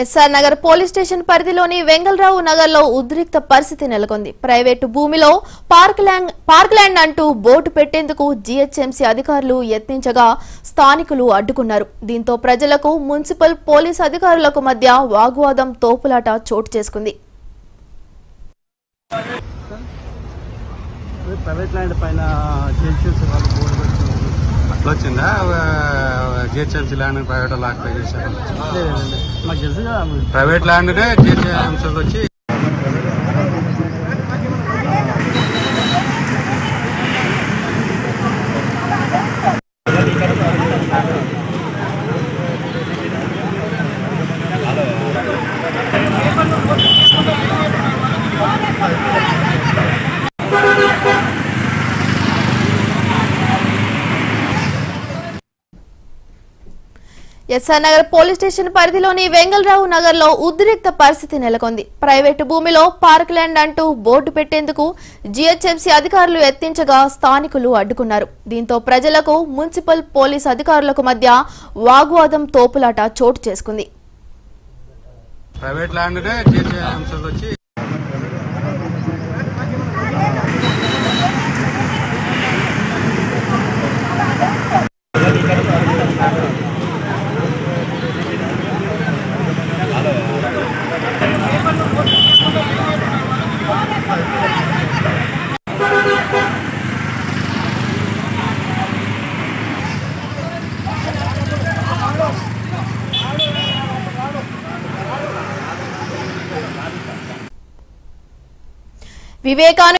SR Nagar police station పరిధిలోని వెంగళరావు నగర్లో ఉద్రిక్త పరిస్థితి నెలకొంది ప్రైవేటు భూమిలో పార్క్ ల్యాండ్ పార్క్ ల్యాండ్ అంటూ బోర్డు పెట్టేందుకు జీహెచ్ఎంసీ అధికారులు యత్నించగా స్థానికులు అడ్డుకున్నారు దీంతో ప్రజలకు మున్సిపల్ పోలీస్ అధికారులకు మధ్య వాగ్వాదం తోపులాట చోటు చేసుకుంది ప్రైవేట్ ల్యాండ్ పైన జేసీఎస్ వాళ్ళు బోర్డు పెట్టుకున్నారు అట్లా వచ్చిందా జిహెచ్ఎంసీ ల్యాండ్ ప్రైవేట్ వాళ్ళు ఆక్యుపై చేశారు లేదండి మాకు తెలుసు కదా ప్రైవేట్ ల్యాండ్నే జిహెచ్ఎంసీ వచ్చి ఎస్ఆర్ నగర్ పోలీస్ స్టేషన్ పరిధిలోని వెంగళరావు నగర్లో ఉద్రిక్త పరిస్థితి నెలకొంది ప్రైవేటు భూమిలో పార్క్ ల్యాండ్ అంటూ బోర్డు పెట్టేందుకు జీహెచ్ఎంసీ అధికారులు ఎత్తించగా స్థానికులు అడ్డుకున్నారు దీంతో ప్రజలకు మున్సిపల్ పోలీస్ అధికారులకు మధ్య వాగ్వాదం తోపులాట చోటు చేసుకుంది ప్రైవేట్ ల్యాండ్నే జిహెచ్ఎంసీ వచ్చి వివేకాను